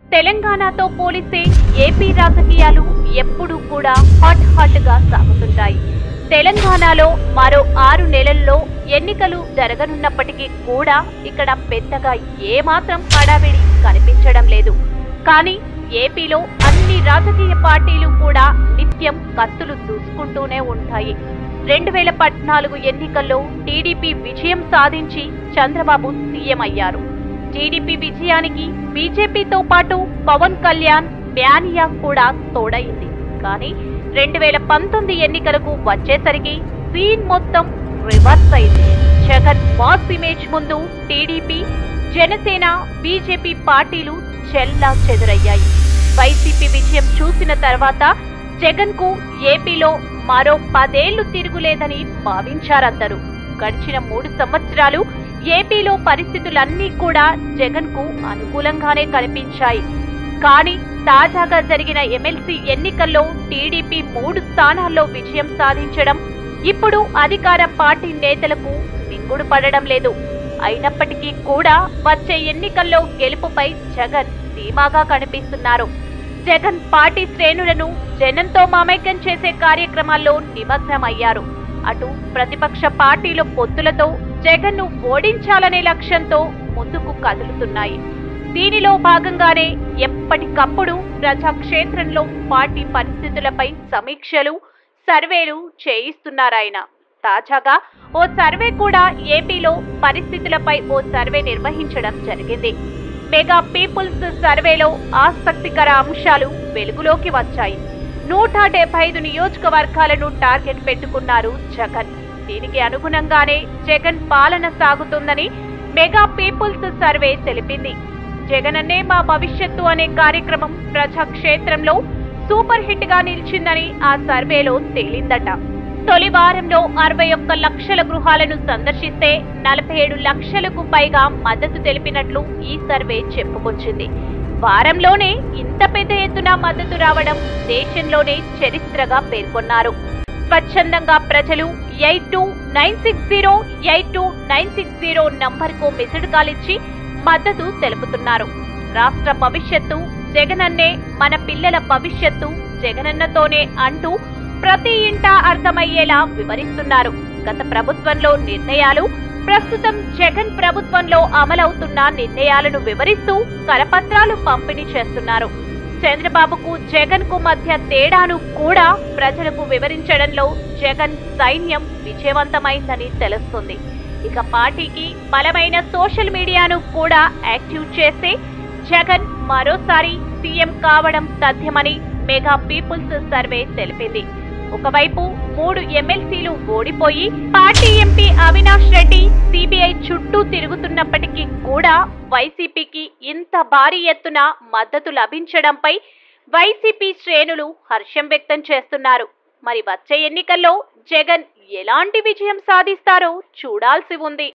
తెలంగాణతో పోలిస్తే ఏపీ రాజకీయాలు ఎప్పుడూ కూడా హాట్ హాట్ గా సాగుతుంటాయి తెలంగాణలో మరో ఆరు నెలల్లో ఎన్నికలు జరగనున్నప్పటికీ కూడా ఇక్కడ పెద్దగా ఏమాత్రం హడావిడి కనిపించడం లేదు కానీ ఏపీలో అన్ని రాజకీయ పార్టీలు కూడా నిత్యం కత్తులు దూసుకుంటూనే ఉంటాయి రెండు వేల పద్నాలుగు ఎన్నికల్లో టీడీపీ విజయం సాధించి చంద్రబాబు సీఎం అయ్యారు టీడీపీ విజయానికి బీజేపీతో పాటు పవన్ కళ్యాణ్ మ్యానియా కూడా తోడైంది కానీ రెండు వేల పంతొమ్మిది ఎన్నికలకు వచ్చేసరికి సీన్ మొత్తం రివర్స్ అయింది జగన్ మాస్ ఇమేజ్ ముందు టీడీపీ జనసేన బీజేపీ పార్టీలు చెల్లా చెదురయ్యాయి వైసీపీ విజయం చూసిన తర్వాత జగన్ కు ఏపీలో మరో పదేళ్లు తిరుగులేదని భావించారందరూ గడిచిన మూడు సంవత్సరాలు ఏపీలో పరిస్థితులన్నీ కూడా జగన్ కు అనుకూలంగానే కనిపించాయి కానీ తాజాగా జరిగిన ఎమ్మెల్సీ ఎన్నికల్లో టీడీపీ మూడు స్థానాల్లో విజయం సాధించడం ఇప్పుడు అధికార పార్టీ నేతలకు మింగుడు పడడం లేదు అయినప్పటికీ కూడా వచ్చే ఎన్నికల్లో గెలుపుపై జగన్ ధీమాగా కనిపిస్తున్నారు జగన్ పార్టీ శ్రేణులను జనంతో మమైక్యం చేసే కార్యక్రమాల్లో నిమగ్నమయ్యారు అటు ప్రతిపక్ష పార్టీల పొత్తులతో జగన్ ను ఓడించాలనే లక్ష్యంతో ముందుకు కదులుతున్నాయి దీనిలో భాగంగానే ఎప్పటికప్పుడు ప్రజాక్షేత్రంలో పార్టీ పరిస్థితులపై సమీక్షలు సర్వేలు చేయిస్తున్నారాయన తాజాగా ఓ సర్వే కూడా ఏపీలో పరిస్థితులపై ఓ సర్వే నిర్వహించడం జరిగింది మెగా పీపుల్స్ సర్వేలో ఆసక్తికర అంశాలు వెలుగులోకి వచ్చాయి నూట డెబ్బై ఐదు నియోజకవర్గాలను టార్గెట్ పెట్టుకున్నారు జగన్ దీనికి అనుగుణంగానే జగన్ పాలన సాగుతుందని మెగా పీపుల్స్ సర్వే తెలిపింది జగనన్నే మా భవిష్యత్తు అనే కార్యక్రమం ప్రజాక్షేత్రంలో సూపర్ హిట్ గా నిలిచిందని ఆ సర్వేలో తేలిందట తొలి వారంలో అరవై ఒక్క లక్షల గృహాలను సందర్శిస్తే నలభై ఏడు లక్షలకు పైగా మద్దతు తెలిపినట్లు ఈ సర్వే చెప్పుకొచ్చింది వారంలోనే ఇంత పెద్ద ఎత్తున మద్దతు రావడం దేశంలోనే చరిత్రగా పేర్కొన్నారు స్వచ్ఛందంగా ప్రజలు eight two nine six zero eight two nine six zero నంబర్కు మిస్డ్ కాల్ ఇచ్చి మద్దతు తెలుపుతున్నారు రాష్ట్ర భవిష్యత్తు జగనన్నే మన పిల్లల భవిష్యత్తు జగనన్నతోనే అంటూ ప్రతి ఇంటా అర్థమయ్యేలా వివరిస్తున్నారు గత ప్రభుత్వంలో నిర్ణయాలు ప్రస్తుతం జగన్ ప్రభుత్వంలో అమలవుతున్న నిర్ణయాలను వివరిస్తూ కరపత్రాలు పంపిణీ చేస్తున్నారు చంద్రబాబుకు జగన్ కు మధ్య తేడాను కూడా ప్రజలకు వివరించడంలో జగన్ సైన్యం విజయవంతమైందని తెలుస్తుంది ఇక పార్టీకి బలమైన సోషల్ మీడియాను కూడా యాక్టివ్ చేస్తే జగన్ మరోసారి సీఎం కావడం తథ్యమని మెగా పీపుల్స్ సర్వే తెలిపింది ఒకవైపు మూడు ఎమ్మెల్సీలు ఓడిపోయి party MP Avinash Reddy CBI చుట్టూ తిరుగుతున్నప్పటికీ కూడా వైసీపీకి ఇంత భారీ ఎత్తున మద్దతు లభించడంపై వైసీపీ శ్రేణులు హర్షం వ్యక్తం చేస్తున్నారు మరి వచ్చే ఎన్నికల్లో జగన్ ఎలాంటి విజయం సాధిస్తారో చూడాల్సి ఉంది